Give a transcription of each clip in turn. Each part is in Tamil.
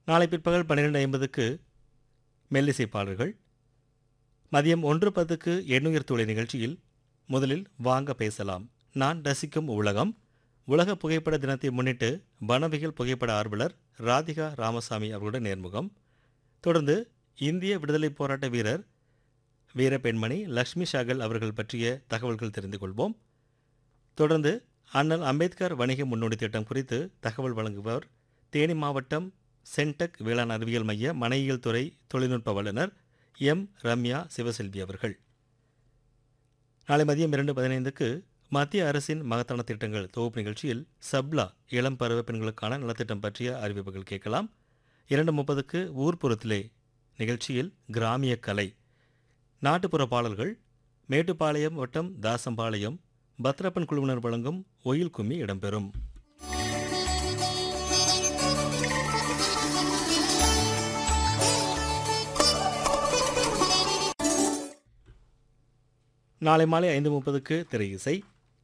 நாளை பிற்பகல் பன்னிரெண்டு ஐம்பதுக்கு மெல்லிசை பாடல்கள் மதியம் ஒன்று பத்துக்கு எண்ணுயிர் துளை நிகழ்ச்சியில் முதலில் வாங்க பேசலாம் நான் ரசிக்கும் உலகம் உலக புகைப்பட தினத்தை முன்னிட்டு வனவியல் புகைப்பட ஆர்வலர் ராதிகா ராமசாமி அவர்களுடன் நேர்முகம் தொடர்ந்து இந்திய விடுதலைப் போராட்ட வீரர் வீர பெண்மணி லக்ஷ்மி ஷாகல் அவர்கள் பற்றிய தகவல்கள் தெரிந்து கொள்வோம் தொடர்ந்து அண்ணல் அம்பேத்கர் வணிக முன்னோடி திட்டம் குறித்து தகவல் வழங்குபவர் தேனி மாவட்டம் சென்டெக் வேளாண் அறிவியல் மைய மனையியல் துறை தொழில்நுட்ப வல்லுநர் எம் ரம்யா சிவசெல்வி அவர்கள் நாளை மதியம் இரண்டு பதினைந்துக்கு மத்திய அரசின் மகத்தான திட்டங்கள் தொகுப்பு நிகழ்ச்சியில் சப்லா இளம் பருவ பெண்களுக்கான நலத்திட்டம் பற்றிய அறிவிப்புகள் கேட்கலாம் இரண்டு முப்பதுக்கு ஊர்ப்புறத்திலே நிகழ்ச்சியில் கிராமிய கலை நாட்டுப்புற பாடல்கள் மேட்டுப்பாளையம் வட்டம் தாசம்பாளையம் பத்ரப்பன் குழுவினர் வழங்கும் ஒயில் கும்மி இடம்பெறும் நாளை மாலை ஐந்து முப்பதுக்கு திரை இசை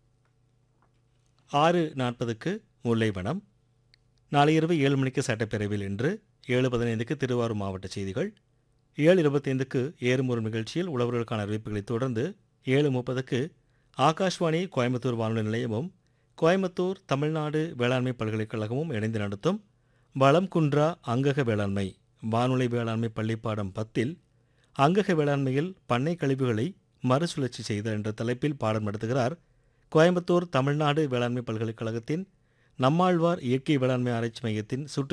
ஆறு நாற்பதுக்கு முல்லைவனம் நாளை இரவு ஏழு மணிக்கு சட்டப்பேரவையில் இன்று ஏழு பதினைந்துக்கு திருவாரூர் மாவட்ட செய்திகள் ஏழு இருபத்தைந்துக்கு ஏறுமுறை நிகழ்ச்சியில் உழவர்களுக்கான அறிவிப்புகளை தொடர்ந்து ஏழு முப்பதுக்கு ஆகாஷ்வாணி கோயம்புத்தூர் வானொலி நிலையமும் கோயம்புத்தூர் தமிழ்நாடு வேளாண்மை பல்கலைக்கழகமும் இணைந்து நடத்தும் வளம் குன்றா அங்கக வேளாண்மை வானொலி வேளாண்மை பள்ளிப்பாடம் பத்தில் அங்கக வேளாண்மையில் பண்ணை கழிவுகளை மறுசுழற்சி செய்தல் என்ற தலைப்பில் பாடம் நடத்துகிறார் கோயம்புத்தூர் தமிழ்நாடு வேளாண்மை பல்கலைக்கழகத்தின் நம்மாழ்வார் இயற்கை வேளாண்மை ஆராய்ச்சி மையத்தின் சுற்று